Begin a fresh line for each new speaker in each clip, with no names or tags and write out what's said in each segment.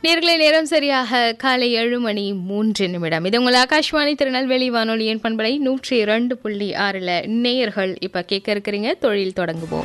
நேர்களை நேரம் சரியாக காலை ஏழு மணி மூன்று நிமிடம் இது உங்கள் ஆகாஷ்வாணி திருநெல்வேலி வானொலியின் பண்பலை நூற்றி இரண்டு புள்ளி ஆறில் நேயர்கள் இப்போ கேட்க இருக்கிறீங்க தொழில் தொடங்குவோம்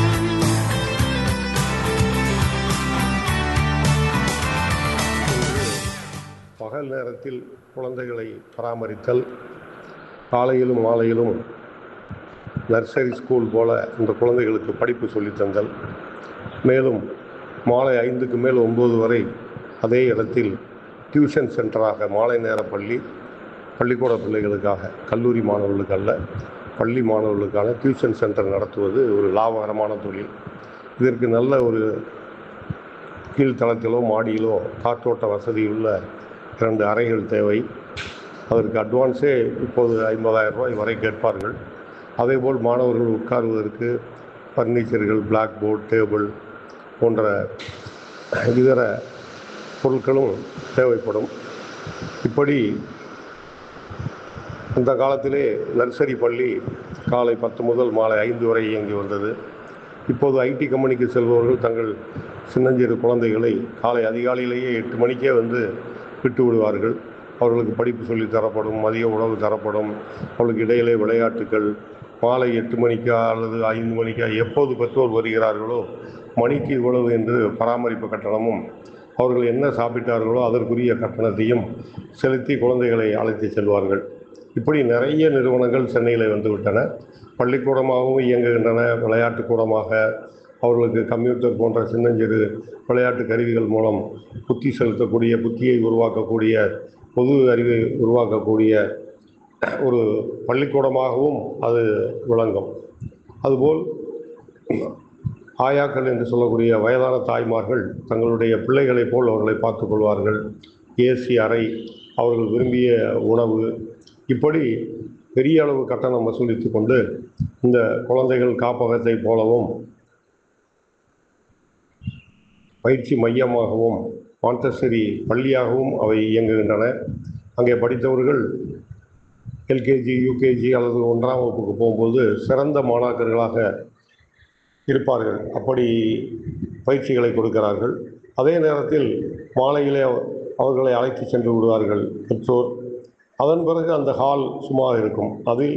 பகல் நேரத்தில் குழந்தைகளை பராமரித்தல் காலையிலும் மாலையிலும் நர்சரி ஸ்கூல் போல இந்த குழந்தைகளுக்கு படிப்பு சொல்லித் தந்தல் மேலும் மாலை ஐந்துக்கு மேல் ஒம்பது வரை அதே இடத்தில் டியூஷன் சென்டராக மாலை நேர பள்ளி பள்ளிக்கூட பிள்ளைகளுக்காக கல்லூரி மாணவர்களுக்கு அல்ல பள்ளி மாணவர்களுக்கான டியூஷன் சென்டர் நடத்துவது ஒரு லாபகரமான தொழில் இதற்கு நல்ல ஒரு கீழ்த்தளத்திலோ மாடியிலோ காற்றோட்ட வசதியுள்ள இரண்டு அறைகள் தேவை அதற்கு அட்வான்ஸே இப்போது ஐம்பதாயிரம் ரூபாய் வரை கேட்பார்கள் அதேபோல் மாணவர்கள் உட்காருவதற்கு ஃபர்னிச்சர்கள் பிளாக் போர்ட் டேபிள் போன்ற இதர பொருட்களும் தேவைப்படும் இப்படி அந்த காலத்திலே நர்சரி பள்ளி காலை பத்து முதல் மாலை ஐந்து வரை இயங்கி வந்தது இப்போது ஐடி கம்பெனிக்கு செல்பவர்கள் தங்கள் சின்னஞ்சிறு குழந்தைகளை காலை அதிகாலையிலேயே எட்டு மணிக்கே வந்து விட்டு விடுவார்கள் அவர்களுக்கு படிப்பு சொல்லி தரப்படும் மதிய உணவு தரப்படும் அவர்களுக்கு இடையிலே விளையாட்டுகள் மாலை எட்டு மணிக்கா அல்லது ஐந்து மணிக்கா எப்போது பெற்றோர் வருகிறார்களோ மணிக்கு இவ்வளவு என்று பராமரிப்பு கட்டணமும் அவர்கள் என்ன சாப்பிட்டார்களோ அதற்குரிய கட்டணத்தையும் செலுத்தி குழந்தைகளை அழைத்து செல்வார்கள் இப்படி நிறைய நிறுவனங்கள் சென்னையில் வந்துவிட்டன பள்ளிக்கூடமாகவும் இயங்குகின்றன விளையாட்டு கூடமாக அவர்களுக்கு கம்ப்யூட்டர் போன்ற சின்னஞ்சிறு விளையாட்டு கருவிகள் மூலம் புத்தி செலுத்தக்கூடிய புத்தியை உருவாக்கக்கூடிய பொது அறிவை உருவாக்கக்கூடிய ஒரு பள்ளிக்கூடமாகவும் அது விளங்கும் அதுபோல் ஆயாக்கள் என்று சொல்லக்கூடிய வயதான தாய்மார்கள் தங்களுடைய பிள்ளைகளைப் போல் அவர்களை பார்த்துக் கொள்வார்கள் ஏசி அறை அவர்கள் விரும்பிய உணவு இப்படி பெரிய அளவு கட்டணம் வசூலித்து கொண்டு இந்த குழந்தைகள் காப்பகத்தை போலவும் பயிற்சி மையமாகவும் மாண்டசரி பள்ளியாகவும் அவை இயங்குகின்றன அங்கே படித்தவர்கள் எல்கேஜி யூகேஜி அல்லது ஒன்றாம் வகுப்புக்கு போகும்போது சிறந்த மாணாக்கர்களாக இருப்பார்கள் அப்படி பயிற்சிகளை கொடுக்கிறார்கள் அதே நேரத்தில் மாலையிலே அவர்களை அழைத்து சென்று விடுவார்கள் பெற்றோர் அதன் பிறகு அந்த ஹால் சும்மா இருக்கும் அதில்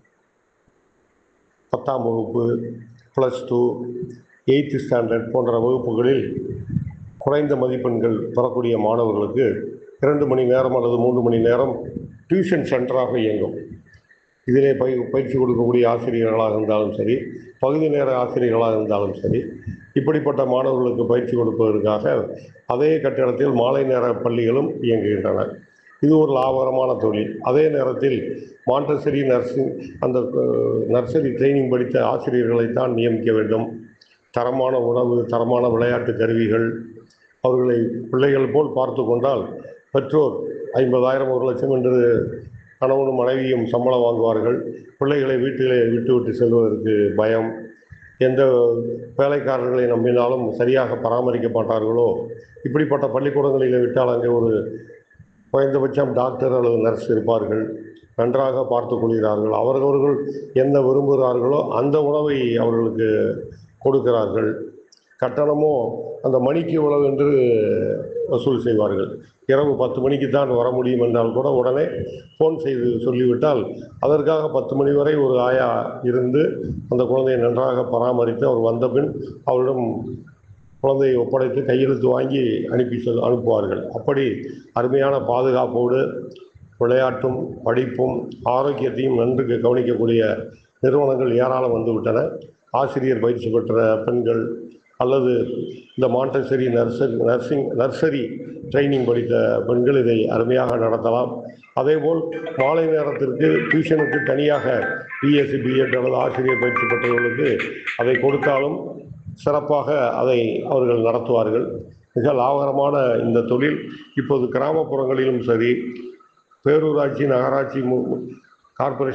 பத்தாம் வகுப்பு ப்ளஸ் டூ எயித்து ஸ்டாண்டர்ட் போன்ற வகுப்புகளில் குறைந்த மதிப்பெண்கள் பெறக்கூடிய மாணவர்களுக்கு இரண்டு மணி நேரம் அல்லது மூன்று மணி நேரம் டியூஷன் சென்டராக இயங்கும் இதிலே பய பயிற்சி கொடுக்கக்கூடிய ஆசிரியர்களாக இருந்தாலும் சரி பகுதி நேர ஆசிரியர்களாக இருந்தாலும் சரி இப்படிப்பட்ட மாணவர்களுக்கு பயிற்சி கொடுப்பதற்காக அதே கட்டிடத்தில் மாலை நேர பள்ளிகளும் இயங்குகின்றன இது ஒரு லாபகரமான தொழில் அதே நேரத்தில் மாண்டசரி நர்சிங் அந்த நர்சரி ட்ரைனிங் படித்த ஆசிரியர்களைத்தான் நியமிக்க வேண்டும் தரமான உணவு தரமான விளையாட்டு கருவிகள் அவர்களை பிள்ளைகள் போல் பார்த்து கொண்டால் பெற்றோர் ஐம்பதாயிரம் ஒரு லட்சம் என்று கணவனும் மனைவியும் சம்பளம் வாங்குவார்கள் பிள்ளைகளை வீட்டிலே விட்டுவிட்டு செல்வதற்கு பயம் எந்த வேலைக்காரர்களை நம்பினாலும் சரியாக பராமரிக்க மாட்டார்களோ இப்படிப்பட்ட பள்ளிக்கூடங்களில் விட்டால் அங்கே ஒரு குறைந்தபட்சம் டாக்டர் அல்லது நர்ஸ் இருப்பார்கள் நன்றாக பார்த்து கொள்கிறார்கள் அவரவர்கள் என்ன விரும்புகிறார்களோ அந்த உணவை அவர்களுக்கு கொடுக்கிறார்கள் கட்டணமோ அந்த மணிக்கு உழவு என்று வசூல் செய்வார்கள் இரவு பத்து மணிக்கு தான் வர முடியும் என்றால் கூட உடனே ஃபோன் செய்து சொல்லிவிட்டால் அதற்காக பத்து மணி வரை ஒரு ஆயா இருந்து அந்த குழந்தையை நன்றாக பராமரித்து அவர் வந்த பின் அவரிடம் குழந்தையை ஒப்படைத்து கையெழுத்து வாங்கி அனுப்பி சொல் அனுப்புவார்கள் அப்படி அருமையான பாதுகாப்போடு விளையாட்டும் படிப்பும் ஆரோக்கியத்தையும் நன்கு கவனிக்கக்கூடிய நிறுவனங்கள் ஏராளம் வந்துவிட்டன ஆசிரியர் பயிற்சி பெற்ற பெண்கள் அல்லது இந்த Montessori nursery nursing nursery training படித்த பெண்கள் இதை அருமையாக நடத்தலாம் அதேபோல் மாலை நேரத்திற்கு டியூஷனுக்கு தனியாக பிஎஸ்சி பிஎட் அல்லது ஆசிரியர் பயிற்சி பெற்றவர்களுக்கு அதை கொடுத்தாலும் சிறப்பாக அதை அவர்கள் நடத்துவார்கள் மிக லாபகரமான இந்த தொழில் இப்போது கிராமப்புறங்களிலும் சரி பேரூராட்சி நகராட்சி கார்ப்பரேஷன்